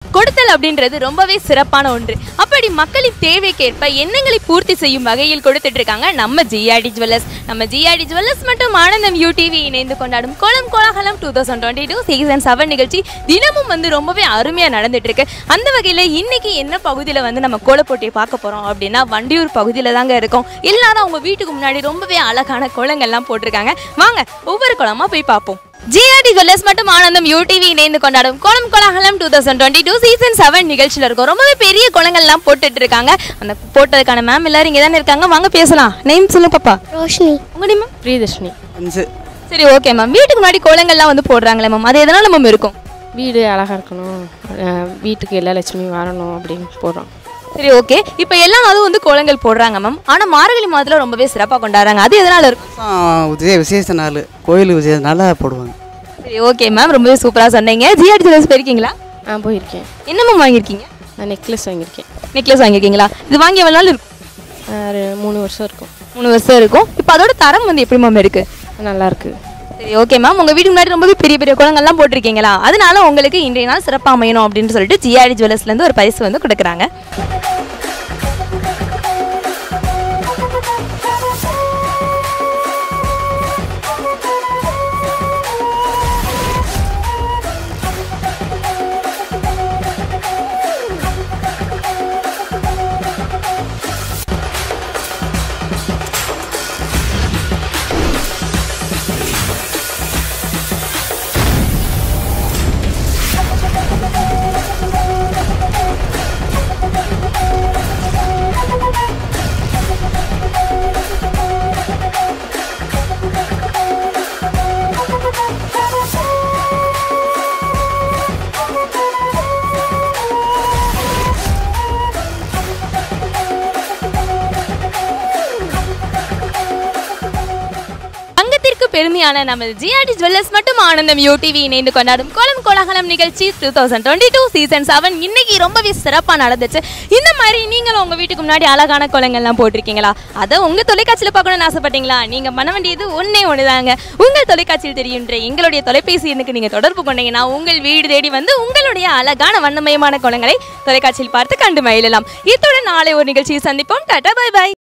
கொடுத்தல் அப்படின்றது ரொம்பவே சிறப்பான ஒன்று அப்படி மக்களின் தேவைக்கேற்ப எண்ணங்களை பூர்த்தி செய்யும் வகையில் கொடுத்துட்டு இருக்காங்க நம்ம ஜிஆர்டி ஜுவல்லர்ஸ் நம்ம ஜிஆர்டி ஜுவல்லர்ஸ் மற்றும் ஆனந்தம் யூடிவி இணைந்து கொண்டாடும் Kolam Kolagalam two thousand twenty two season seven நிகழ்ச்சி தினமும் வந்து ரொம்பவே அருமையாக நடந்துட்டு இருக்கு அந்த வகையில் இன்னைக்கு என்ன பகுதியில் வந்து நம்ம கோலப்போட்டியை பார்க்க போகிறோம் அப்படின்னா வண்டியூர் பகுதியில் தாங்க இருக்கோம் எல்லாரும் அவங்க வீட்டுக்கு முன்னாடி ரொம்பவே அழகான கோலங்கள்லாம் போட்டிருக்காங்க வாங்க ஒவ்வொரு கோலமா போய் பார்ப்போம் ஜிஆர்டி ஜுவல்லர்ஸ் மற்றும் ஆனந்தம் யூடிவி இணைந்து கொண்டாடும் Kolam Kolagalam two thousand twenty two season seven நிகழ்ச்சியில் இருக்கும் ரொம்பவே பெரிய கோலங்கள்லாம் போட்டுட்டு இருக்காங்க அந்த போட்டதுக்கான மேம் எல்லாரும் இங்கே தானே இருக்காங்க வாங்க பேசலாம் நேம் சொல்லுங்க பாப்பா ரோஷினி உங்க நேம் பிரியதர்ஷினி அஞ்சு சரி ஓகே மேம் வீட்டுக்கு முன்னாடி கோலங்கள்லாம் வந்து போடுறாங்களே மேம் அது எதனால மேம் இருக்கும் வீடு அழகாக இருக்கணும் அஹ் வீட்டுக்கு எல்லா லட்சுமியும் வரணும் அப்படின்னு போடுறோம் சரி ஓகே இப்போ எல்லா நாளும் வந்து கோலங்கள் போடுறாங்க மேம் ஆனால் மார்கழி மாதத்தில் ரொம்பவே சிறப்பாக கொண்டாடுறாங்க அது எதனால இருக்கும் மாதம் விஜய விசேஷ நாள் கோயில் விசேஷ நாள் போடுவாங்க சரி ஓகே மேம் ரொம்பவே சூப்பராக சொன்னீங்க ஜிஆர்டி ஜுவல்லர்ஸ் போயிருக்கீங்களா நான் போயிருக்கேன் என்ன மேம் வாங்கியிருக்கீங்க நான் நெக்லஸ் வாங்கியிருக்கேன் நெக்லஸ் வாங்கியிருக்கீங்களா இது வாங்கி எவ்வளோ நாள் இருக்கும் அஹ் ஒரு மூணு வருஷம் இருக்கும் மூணு வருஷம் இருக்கும் இப்போ அதோட தரம் வந்து எப்படி மேம் இருக்கு நல்லா இருக்கு சரி ஓகே மேம் உங்கள் வீட்டுக்கு முன்னாடி ரொம்பவே பெரிய பெரிய குளங்கள்லாம் போட்டிருக்கீங்களா அதனால உங்களுக்கு இன்றைய நாள் சிறப்பாக அமையணும் அப்படின்னு சொல்லிட்டு ஜிஆர்டி ஜுவல்லர்ஸ்லேருந்து ஒரு பரிசு வந்து கொடுக்குறாங்க அங்கத்திற்கு பெருமையான நமது ஜிஆர்டி ஜுவல்லர்ஸ் மற்றும் ஆனந்தம் யூடிவி இணைந்து கொண்டாடும் கோலம் கோலாகலம் நிகழ்ச்சி two thousand twenty two season seven இன்னைக்கு ரொம்பவே சிறப்பாக நடந்துச்சு இந்த மாதிரி நீங்களும் உங்கள் வீட்டுக்கு முன்னாடி அழகான கோலங்கள்லாம் போட்டிருக்கீங்களா அதை உங்கள் தொலைக்காட்சியில் பார்க்கணும்னு ஆசைப்பட்டீங்களா நீங்கள் பண்ண வேண்டியது ஒன்றே ஒன்று தாங்க உங்கள் தொலைக்காட்சியில் தெரியுன்ற எங்களுடைய தொலைபேசி எண்ணுக்கு நீங்கள் தொடர்பு கொண்டீங்கன்னா உங்கள் வீடு தேடி வந்து உங்களுடைய அழகான வண்ணமயமான கோலங்களை தொலைக்காட்சியில் பார்த்து கண்டு மகிழலாம் இத்துடன் நாளை ஒரு நிகழ்ச்சியை சந்திப்போம் டாடா பை பை